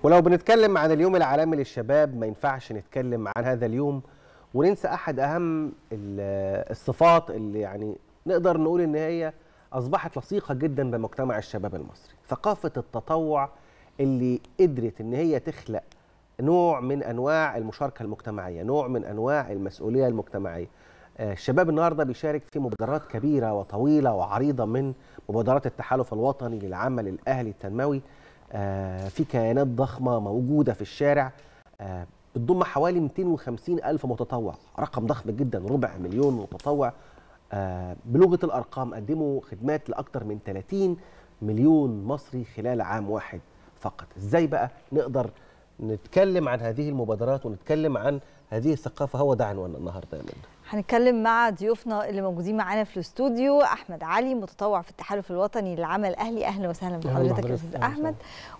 ولو بنتكلم عن اليوم العالمي للشباب ما ينفعش نتكلم عن هذا اليوم وننسى احد اهم ال- الصفات اللي يعني نقدر نقول ان هي اصبحت لصيقه جدا بمجتمع الشباب المصري ثقافه التطوع اللي قدرت ان هي تخلق نوع من انواع المشاركه المجتمعيه نوع من انواع المسؤوليه المجتمعيه آه، الشباب النهارده بيشارك في مبادرات كبيره وطويله وعريضه من مبادرات التحالف الوطني للعمل الاهلي التنموي آه، في كيانات ضخمه موجوده في الشارع آه، بتضم حوالي 250 ألف متطوع رقم ضخم جدا ربع مليون متطوع آه، بلغة الأرقام قدموا خدمات لأكثر من 30 مليون مصري خلال عام واحد فقط إزاي بقى نقدر نتكلم عن هذه المبادرات ونتكلم عن هذه الثقافة هو ده عنواننا النهاردة يا منى هنتكلم مع ضيوفنا اللي موجودين معانا في الاستوديو احمد علي متطوع في التحالف الوطني للعمل الاهلي اهلا وسهلا أهلا بحضرتك يا بحضرتك. استاذ أهلا احمد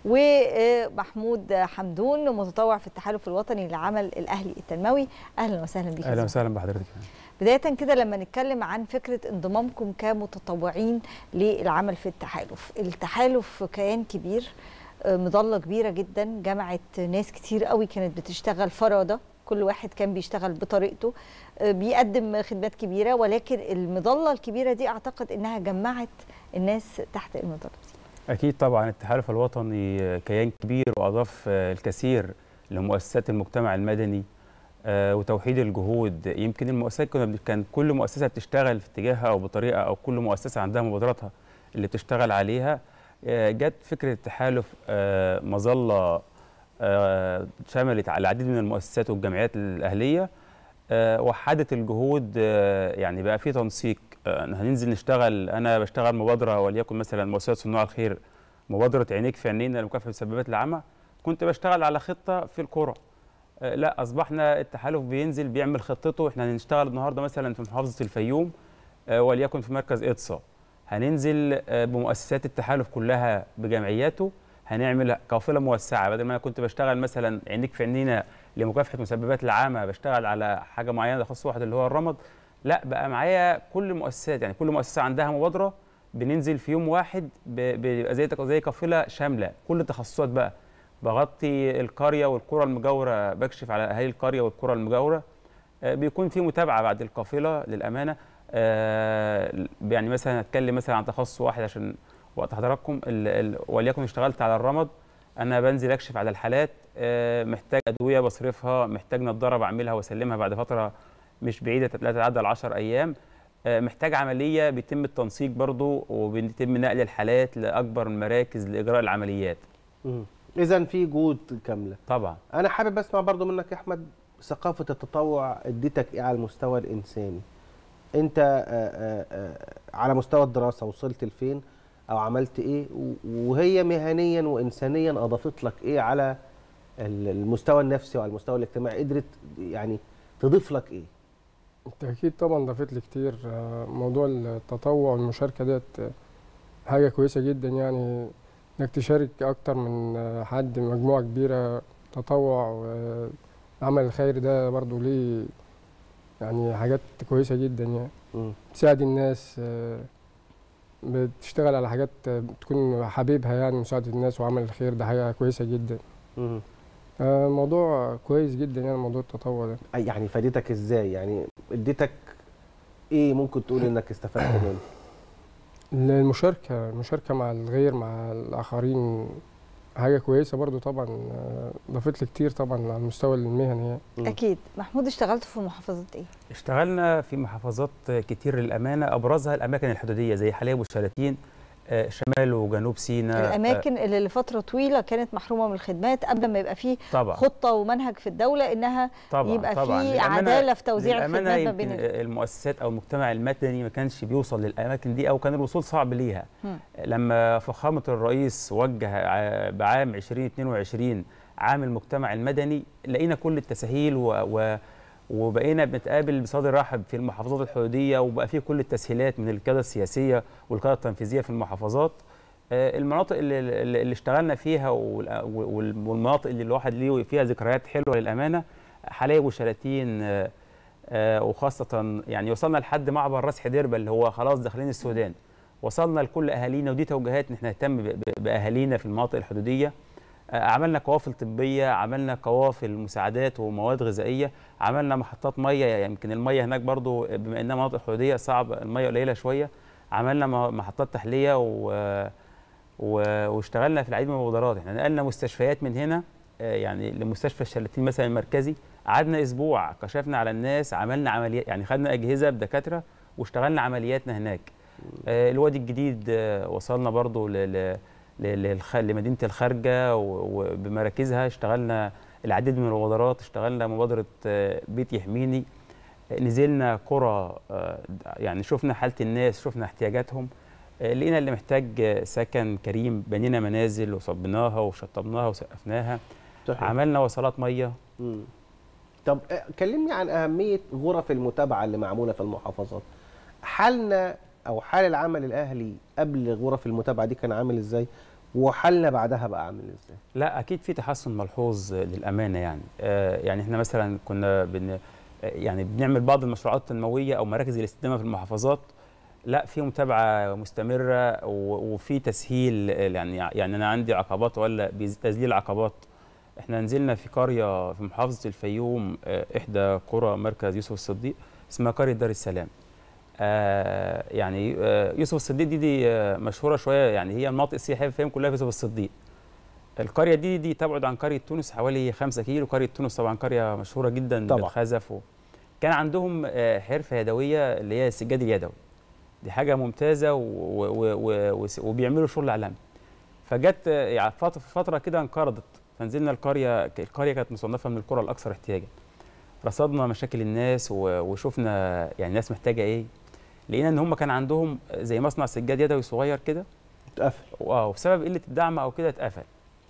ومحمود حمدون متطوع في التحالف الوطني للعمل الاهلي التنموي اهلا وسهلا بك يا اهلا زوز. وسهلا بحضرتك بدايه كده لما نتكلم عن فكره انضمامكم كمتطوعين للعمل في التحالف التحالف كيان كبير آه، مظله كبيره جدا جمعت ناس كتير قوي كانت بتشتغل فرادة كل واحد كان بيشتغل بطريقته آه، بيقدم خدمات كبيره ولكن المظله الكبيره دي اعتقد انها جمعت الناس تحت المظله دي اكيد طبعا التحالف الوطني كيان كبير واضاف الكثير لمؤسسات المجتمع المدني آه، وتوحيد الجهود يمكن المؤسسات كنا بن- كان كل مؤسسه بتشتغل في اتجاهها او بطريقه او كل مؤسسه عندها مبادراتها اللي بتشتغل عليها آه، جت فكره التحالف آه، مظله آه، شملت على العديد من المؤسسات والجمعيات الاهليه آه، وحدت الجهود آه، يعني بقى في تنسيق آه، هننزل نشتغل انا بشتغل مبادره وليكن مثلا مؤسسه صناع الخير مبادره عينيك في عينينا لمكافحه مسببات العمى كنت بشتغل على خطه في القرى آه، لا اصبحنا التحالف بينزل بيعمل خطته احنا هنشتغل النهارده مثلا في محافظه الفيوم آه، وليكن في مركز اقصى هننزل آه، بمؤسسات التحالف كلها بجمعياته هنعمل قافله موسعه بدل ما انا كنت بشتغل مثلا عينيك في عينينا لمكافحه مسببات العامه بشتغل على حاجه معينه تخصص واحد اللي هو الرمد لا بقى معايا كل المؤسسات يعني كل مؤسسه عندها مبادره بننزل في يوم واحد ب- بيبقى زي زي قافله شامله كل التخصصات بقى بغطي القريه والقرى المجاوره بكشف على اهالي القريه والقرى المجاوره آه، بيكون في متابعه بعد القافله للامانه آه، يعني مثلا هتكلم مثلا عن تخصص واحد عشان وقت حضراتكم ال- ال- وليكن اشتغلت على الرمد انا بنزل اكشف على الحالات آه، محتاج ادويه بصرفها محتاج نضاره بعملها واسلمها بعد فتره مش بعيده لا تتعدى ال 10 ايام آه، محتاج عمليه بيتم التنسيق برضو وبيتم نقل الحالات لاكبر المراكز لاجراء العمليات إذا في جهود كاملة طبعا أنا حابب أسمع برضو منك يا أحمد ثقافة التطوع اديتك إيه على المستوى الإنساني أنت آه، آه، آه، على مستوى الدراسة وصلت لفين أو عملت إيه و- وهي مهنيا وإنسانيا أضافت لك إيه على ال- المستوى النفسي وعلى المستوى الاجتماعي قدرت يعني تضيف لك إيه بالتأكيد طبعا ضافت لي كتير آه، موضوع التطوع والمشاركة ديت آه، حاجة كويسة جدا يعني انك تشارك اكتر من آه، حد مجموعة كبيرة تطوع والعمل الخيري ده برضو ليه يعني حاجات كويسة جدا يعني مم. تساعد الناس آه، بتشتغل على حاجات آه، بتكون حبيبها يعني مساعدة الناس وعمل الخير ده حاجة كويسة جدا مم. آه، موضوع كويس جدا يعني موضوع التطوع ده أي يعني فادتك إزاي يعني اديتك إيه ممكن تقول إنك استفدت منه المشاركة المشاركة مع الغير مع الآخرين حاجة كويسة برضو طبعا آه، ضافت لي كتير طبعا على المستوى المهني يعني. مم. اكيد محمود اشتغلت في محافظه ايه اشتغلنا في محافظات كتير للامانه ابرزها الاماكن الحدوديه زي حلايب وشلاتين آه، شمال وجنوب سيناء آه، الاماكن اللي لفتره طويله كانت محرومه من الخدمات قبل ما يبقى فيه طبعا خطه ومنهج في الدوله انها طبعا يبقى طبعا في للأمانة- عداله في توزيع للأمانة الخدمات ما يمكن بين ال- المؤسسات او المجتمع المدني ما كانش بيوصل للاماكن دي او كان الوصول صعب ليها مم. لما فخامه الرئيس وجه ع- بعام 2022 عام المجتمع المدني لقينا كل التسهيل و, و وبقينا بنتقابل بصدر رحب في المحافظات الحدوديه وبقى فيه كل التسهيلات من القياده السياسيه والقياده التنفيذيه في المحافظات آه، المناطق اللي, اللي اللي اشتغلنا فيها وال- وال- والمناطق اللي الواحد ليه فيها ذكريات حلوه للامانه حلايب وشلاتين آه، آه، وخاصه يعني وصلنا لحد معبر راس حديربه اللي هو خلاص داخلين السودان وصلنا لكل اهالينا ودي توجيهات ان احنا نهتم ب- ب- باهالينا في المناطق الحدوديه آه، عملنا قوافل طبيه عملنا قوافل مساعدات ومواد غذائيه عملنا محطات ميه يعني يمكن الميه هناك برضو بما انها مناطق حدوديه صعب الميه قليله شويه عملنا م- محطات تحليه و... و... واشتغلنا في العديد من المبادرات احنا نقلنا مستشفيات من هنا آه، يعني لمستشفى الشلاتين مثلا المركزي قعدنا اسبوع كشفنا على الناس عملنا عمليات يعني خدنا اجهزه بدكاتره واشتغلنا عملياتنا هناك آه، الوادي الجديد آه، وصلنا برضو ل... ل... ل- للخ... لمدينه الخارجه و- وبمراكزها اشتغلنا العديد من المبادرات اشتغلنا مبادره آه، بيت يحميني آه، نزلنا قرى آه، يعني شفنا حاله الناس شفنا احتياجاتهم آه، لقينا اللي محتاج آه، سكن كريم بنينا منازل وصبناها وشطبناها وسقفناها صحيح. عملنا وصلات ميه مم. طب آه، كلمني عن أهمية غرف المتابعة اللي معمولة في المحافظات حالنا أو حال العمل الأهلي قبل غرف المتابعة دي كان عامل إزاي وحالنا بعدها بقى عامل إزاي لا اكيد في تحسن ملحوظ للامانه يعني آه، يعني احنا مثلا كنا بن آه، يعني بنعمل بعض المشروعات التنمويه او مراكز الاستدامه في المحافظات لا في متابعه مستمره و- وفي تسهيل آه، يعني يعني انا عندي عقبات ولا بيز- تذليل عقبات احنا نزلنا في قريه في محافظه الفيوم آه، احدى قرى مركز يوسف الصديق اسمها قريه دار السلام آه يعني آه يوسف الصديق دي دي آه مشهوره شويه يعني هي المناطق السياحيه في الفيوم كلها في يوسف الصديق القريه دي دي تبعد عن قريه تونس حوالي 5 كيلو قريه تونس طبعا قريه مشهوره جدا طبعا. بالخزف و... كان عندهم آه، حرفه يدويه اللي هي السجاد اليدوي دي حاجه ممتازه و... و... و... و... وبيعملوا شغل عالمي فجت آه، يعني فت- فتره كده انقرضت فنزلنا القريه القريه كانت مصنفه من القرى الاكثر احتياجا رصدنا مشاكل الناس و... وشفنا يعني الناس محتاجه ايه لقينا ان هم كان عندهم زي مصنع سجاد يدوي صغير كده اتقفل اه وبسبب قله الدعم او كده اتقفل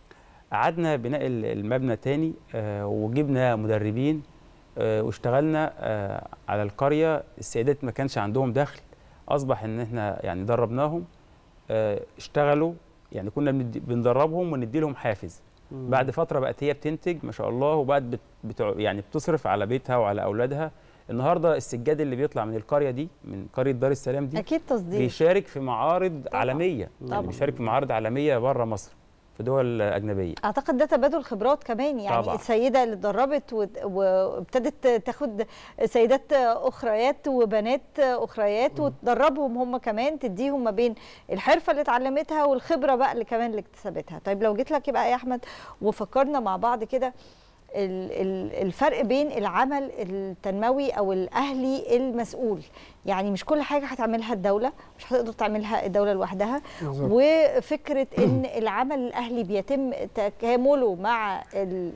قعدنا بناء ال- المبنى تاني آه وجبنا مدربين آه واشتغلنا آه على القريه السيدات ما كانش عندهم دخل اصبح ان احنا يعني دربناهم آه اشتغلوا يعني كنا بندي- بندربهم وندي لهم حافز بعد فتره بقت هي بتنتج ما شاء الله وبقت بت بتع يعني بتصرف على بيتها وعلى اولادها النهارده السجاد اللي بيطلع من القريه دي من قريه دار السلام دي اكيد تصدير بيشارك في معارض طبعاً. عالميه طبعاً. يعني بيشارك في معارض عالميه بره مصر في دول اجنبيه اعتقد ده تبادل خبرات كمان يعني طبعاً. السيده اللي اتدربت وت- وابتدت تاخد سيدات اخريات وبنات اخريات وتدربهم هم كمان تديهم ما بين الحرفه اللي اتعلمتها والخبره بقى اللي كمان اللي اكتسبتها طيب لو جيت لك بقى يا احمد وفكرنا مع بعض كده ال- ال- الفرق بين العمل التنموي او الاهلي المسؤول يعني مش كل حاجه هتعملها الدوله مش هتقدر تعملها الدوله لوحدها بالظبط. وفكره ان العمل الاهلي بيتم تكامله مع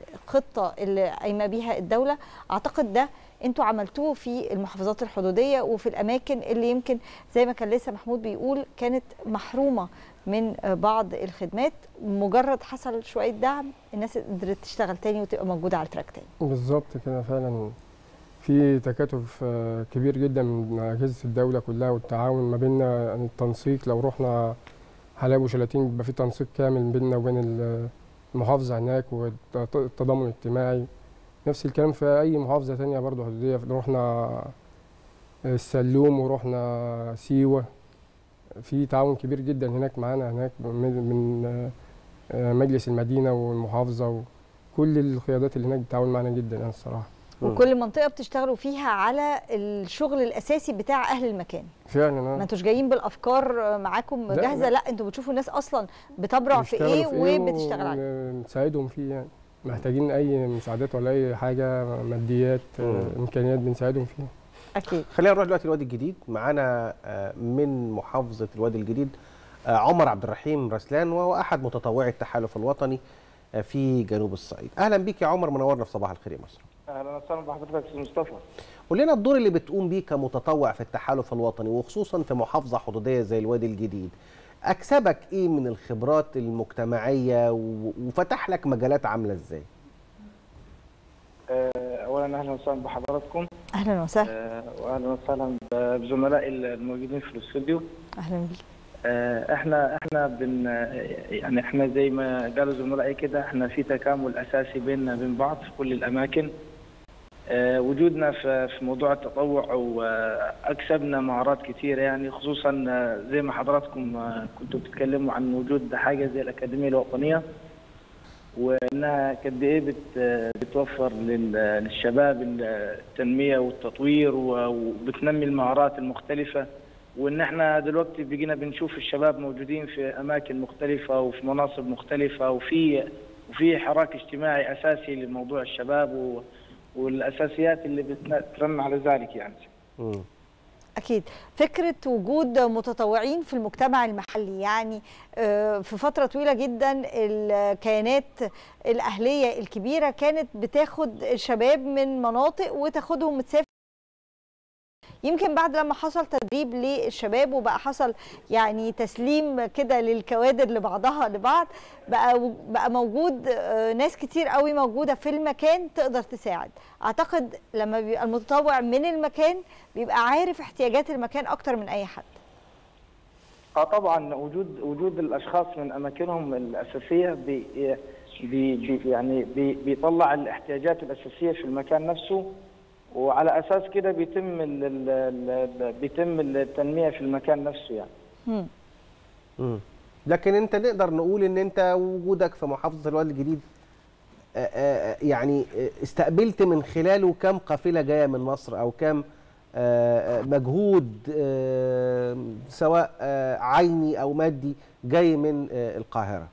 الخطه اللي قايمه بيها الدوله اعتقد ده انتوا عملتوه في المحافظات الحدوديه وفي الاماكن اللي يمكن زي ما كان لسه محمود بيقول كانت محرومه من بعض الخدمات مجرد حصل شويه دعم الناس قدرت تشتغل تاني وتبقى موجوده على التراك تاني بالظبط كده فعلا في تكاتف آه، كبير جدا من اجهزه الدوله كلها والتعاون ما بيننا يعني التنسيق لو رحنا حلايب وشلاتين بيبقى في تنسيق كامل بيننا وبين ال- المحافظه هناك والتضامن الاجتماعي نفس الكلام في اي محافظه تانية برضه حدوديه رحنا السلوم ورحنا سيوه في تعاون كبير جدا هناك معانا هناك من من آه، مجلس المدينه والمحافظه وكل القيادات اللي هناك بتتعاون معانا جدا يعني الصراحه مم. وكل منطقه بتشتغلوا فيها على الشغل الاساسي بتاع اهل المكان فعلا ما آه. انتوش جايين بالافكار معاكم لا، جاهزه لا. لا انتوا بتشوفوا الناس اصلا بتبرع في بيشتغلوا ايه وبتشتغل عليه ونساعدهم فيه يعني محتاجين اي مساعدات ولا اي حاجه ماديات آه، مم. امكانيات بنساعدهم فيها اكيد خلينا نروح دلوقتي الوادي الجديد معانا آه، من محافظة الوادي الجديد آه، عمر عبد الرحيم رسلان وهو أحد متطوعي التحالف الوطني آه، في جنوب الصعيد أهلا بيك يا عمر منورنا في صباح الخير يا مصر اهلا وسهلا بحضرتك استاذ مصطفى قول لنا الدور اللي بتقوم بيه كمتطوع في التحالف الوطني وخصوصا في محافظة حدودية زي الوادي الجديد أكسبك إيه من الخبرات المجتمعية و- وفتح لك مجالات عاملة إزاي؟ آه، اولا اهلا وسهلا بحضراتكم اهلا وسهلا آه، واهلا وسهلا ب- بزملائي الموجودين في الاستوديو اهلا بيك آه، احنا احنا بن يعني احنا زي ما قالوا زملائي كده احنا في تكامل اساسي بيننا وبين بعض في كل الاماكن آه، وجودنا في في موضوع التطوع واكسبنا مهارات كثيره يعني خصوصا آه، زي ما حضراتكم آه، كنتوا بتتكلموا عن وجود حاجه زي الاكاديميه الوطنيه وانها قد ايه بت- بتوفر لل- للشباب التنميه والتطوير و- وبتنمي المهارات المختلفه وان احنا دلوقتي بقينا بنشوف الشباب موجودين في اماكن مختلفه وفي مناصب مختلفه وفي وفي حراك اجتماعي اساسي لموضوع الشباب و- والاساسيات اللي بترن على ذلك يعني مم. أكيد فكرة وجود متطوعين في المجتمع المحلي يعني آه، في فترة طويلة جدا الكيانات الأهلية الكبيرة كانت بتاخد الشباب من مناطق وتاخدهم تسافر يمكن بعد لما حصل تدريب للشباب وبقى حصل يعني تسليم كده للكوادر لبعضها لبعض بقى بقى موجود آه، ناس كتير قوي موجوده في المكان تقدر تساعد اعتقد لما بيبقى المتطوع من المكان بيبقى عارف احتياجات المكان اكتر من اي حد اه طبعا وجود وجود الاشخاص من اماكنهم الاساسيه بي بي بي يعني بي بيطلع الاحتياجات الاساسيه في المكان نفسه وعلى اساس كده بيتم ال ال ال بيتم التنميه في المكان نفسه يعني مم. مم. لكن انت نقدر نقول ان انت وجودك في محافظه الوادي الجديد آه، آه، يعني آه، استقبلت من خلاله كم قافله جايه من مصر او كم آه، آه، مجهود آه، سواء آه، عيني او مادي جاي من آه، القاهره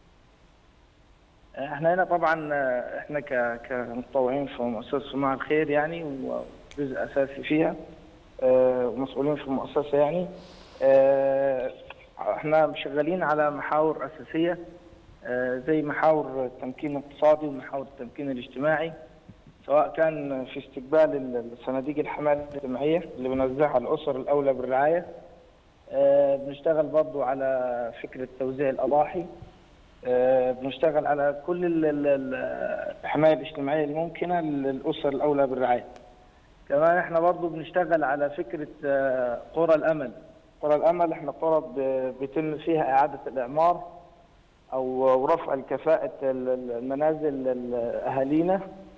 احنا هنا طبعا آه، احنا ك- كمتطوعين في مؤسسه صناع الخير يعني وجزء اساسي فيها آه، ومسؤولين في المؤسسه يعني آه، احنا شغالين على محاور اساسيه آه، زي محاور التمكين الاقتصادي ومحاور التمكين الاجتماعي سواء كان في استقبال الصناديق الحمايه الاجتماعيه اللي بنوزعها الاسر الاولى بالرعايه آه، بنشتغل برضو على فكره توزيع الاضاحي آه، بنشتغل على كل ال- ال- ال- الحمايه الاجتماعيه الممكنه للاسر الاولى بالرعايه. كمان احنا برضو بنشتغل على فكره آه، قرى الامل. قرى الامل احنا قرى ب- بيتم فيها اعاده الاعمار او رفع الكفاءه ال- ال- المنازل ال- اهالينا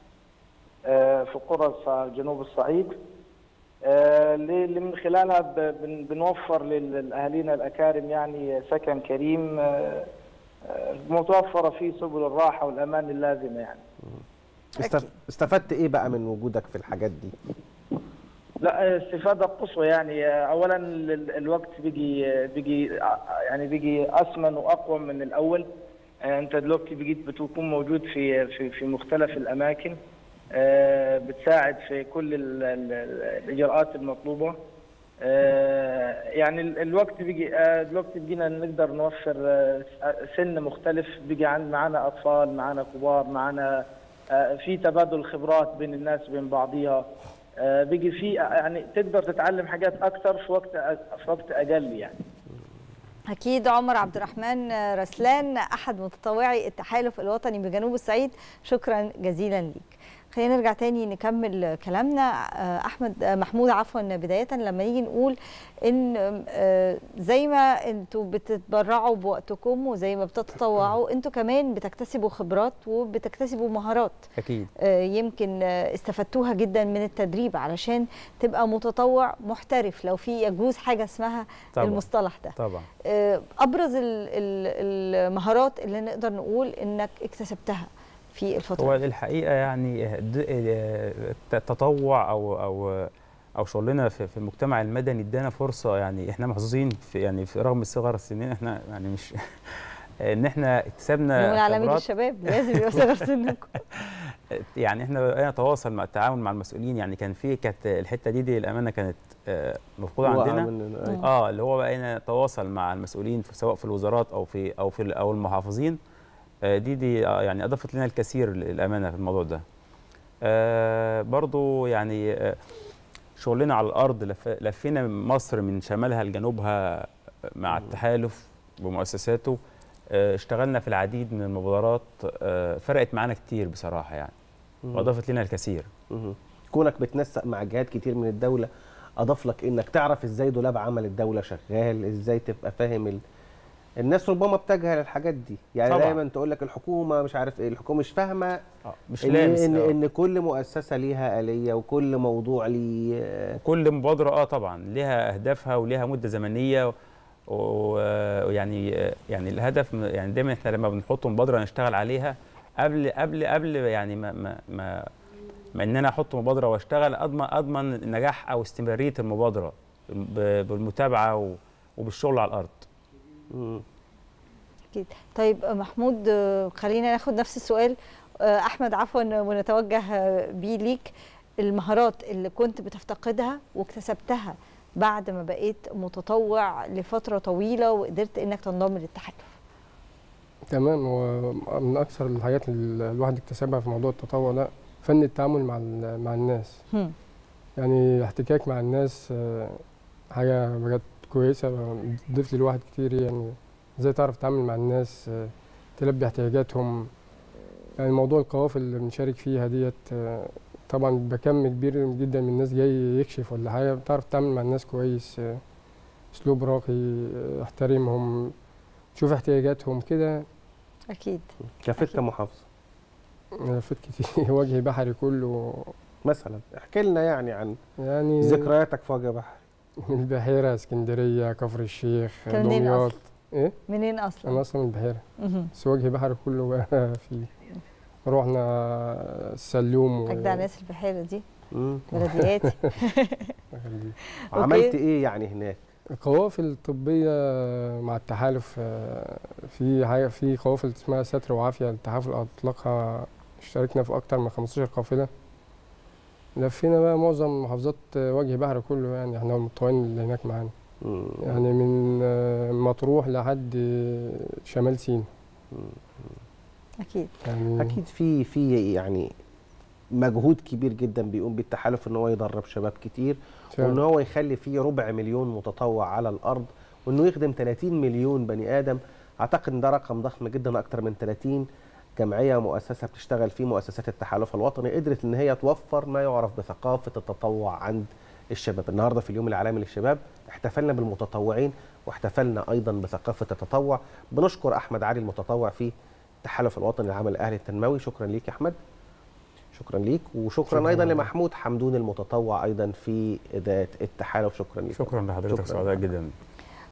آه، في قرى الص- جنوب الصعيد. آه، اللي اللي من خلالها ب- بن- بنوفر لل- لاهالينا الاكارم يعني سكن كريم آه، آه، متوفره فيه سبل الراحه والامان اللازمه يعني. استف- استفدت ايه بقى من وجودك في الحاجات دي لا استفاده قصوى يعني آه، اولا ال- ال- الوقت بيجي بيجي آه، يعني بيجي اثمن واقوى من الاول آه، انت دلوقتي بقيت بتكون موجود في في في مختلف الاماكن آه، بتساعد في كل ال- ال- الاجراءات المطلوبه آه، يعني ال- الوقت بيجي آه، دلوقتي بقينا نقدر نوفر آه، سن مختلف بيجي عن معنا اطفال معنا كبار معنا آه، في تبادل خبرات بين الناس بين بعضيها آه، بيجي في يعني تقدر تتعلم حاجات اكثر في وقت في وقت اقل يعني أكيد عمر عبد الرحمن رسلان أحد متطوعي التحالف الوطني بجنوب الصعيد شكرا جزيلا ليك خلينا نرجع تاني نكمل كلامنا آه، احمد آه، محمود عفوا بدايه لما نيجي نقول ان آه، زي ما انتوا بتتبرعوا بوقتكم وزي ما بتتطوعوا انتوا كمان بتكتسبوا خبرات وبتكتسبوا مهارات اكيد آه، يمكن آه، استفدتوها جدا من التدريب علشان تبقى متطوع محترف لو في يجوز حاجه اسمها طبعا. المصطلح ده طبعا آه، ابرز ال- ال- المهارات اللي نقدر نقول انك اكتسبتها في الفتره هو دي. الحقيقه يعني د- آه، التطوع او او او شغلنا في في المجتمع المدني ادانا فرصه يعني احنا محظوظين في يعني في رغم صغر السنين احنا يعني مش ان احنا اكتسبنا اليوم العالمي خبرات للشباب لازم يبقى صغر سنكم يعني احنا بدأنا نتواصل مع التعاون مع المسؤولين يعني كان في كانت الحته دي دي الامانه كانت آه، مفقوده وقع عندنا مننا، أيوة. اه اللي هو بقينا نتواصل مع المسؤولين في سواء في الوزارات او في او في او المحافظين آه، دي دي آه، يعني اضافت لنا الكثير للامانه في الموضوع ده آه، برضو يعني آه، شغلنا على الارض لف- لفينا مصر من شمالها لجنوبها مع التحالف بمؤسساته آه، اشتغلنا في العديد من المبادرات آه، فرقت معانا كتير بصراحه يعني مم. واضافت لنا الكثير مهم. كونك بتنسق مع جهات كتير من الدوله اضاف لك انك تعرف ازاي دولاب عمل الدوله شغال ازاي تبقى فاهم ال... الناس ربما بتجهل الحاجات دي يعني طبعاً. دايما تقول لك الحكومه مش عارف ايه الحكومه مش فاهمه آه، مش ان لامس ان, آه. إن كل مؤسسه ليها اليه وكل موضوع ليه آه، كل مبادره اه طبعا ليها اهدافها وليها مده زمنيه و- ويعني يعني الهدف م- يعني دايما احنا لما بنحط مبادره نشتغل عليها قبل قبل قبل يعني ما ما ما, ما ان انا احط مبادره واشتغل اضمن اضمن نجاح او استمراريه المبادره ب- بالمتابعه و- وبالشغل على الارض مم. اكيد طيب آه، محمود آه، خلينا ناخد نفس السؤال آه، احمد عفوا ونتوجه آه، بيه ليك المهارات اللي كنت بتفتقدها واكتسبتها بعد ما بقيت متطوع لفتره طويله وقدرت انك تنضم للتحالف تمام ومن اكثر الحاجات اللي الواحد اكتسبها في موضوع التطوع ده فن التعامل مع ال- مع الناس هم. يعني احتكاك مع الناس آه، حاجه بجد كويسه بتضيف للواحد كتير يعني ازاي تعرف تتعامل مع الناس آه، تلبي احتياجاتهم يعني موضوع القوافل اللي بنشارك فيها ديت آه، طبعا بيبقى كم كبير جدا من الناس جاي يكشف ولا حاجه بتعرف تتعامل مع الناس كويس آه، اسلوب راقي آه، احترمهم تشوف احتياجاتهم كده اكيد كفيت أكيد. كمحافظه لفت كتير وجه بحري كله مثلا احكي لنا يعني عن يعني ذكرياتك في وجه بحر من البحيره اسكندريه كفر الشيخ كان منين دمياط ايه منين انا اصلا اصلا من البحيره مهم. بس وجه بحر كله بقى فيه رحنا السلوم و- اجدع ناس البحيره دي مم. بلدياتي عملت ايه يعني هناك القوافل الطبية مع التحالف آه، في حاجة في قوافل اسمها ستر وعافية التحالف أطلقها اشتركنا في أكتر من 15 قافلة لفينا بقى معظم محافظات آه، وجه بحر كله يعني احنا المتطوعين اللي هناك معانا مم. يعني من آه، مطروح لحد آه، شمال سيناء اكيد يعني اكيد في في يعني مجهود كبير جدا بيقوم بالتحالف ان هو يدرب شباب كتير وان هو يخلي فيه ربع مليون متطوع على الارض وانه يخدم 30 مليون بني ادم اعتقد ان ده رقم ضخم جدا اكتر من 30 جمعيه مؤسسه بتشتغل فيه مؤسسات التحالف الوطني قدرت ان هي توفر ما يعرف بثقافه التطوع عند الشباب النهارده في اليوم العالمي للشباب احتفلنا بالمتطوعين واحتفلنا ايضا بثقافه التطوع بنشكر احمد علي المتطوع في التحالف الوطني للعمل الاهلي التنموي شكرا ليك يا احمد شكرا ليك وشكرا شكراً. ايضا لمحمود حمدون المتطوع ايضا في اداه التحالف شكرا ليك شكرا لحضرتك شكراً. سعداء جدا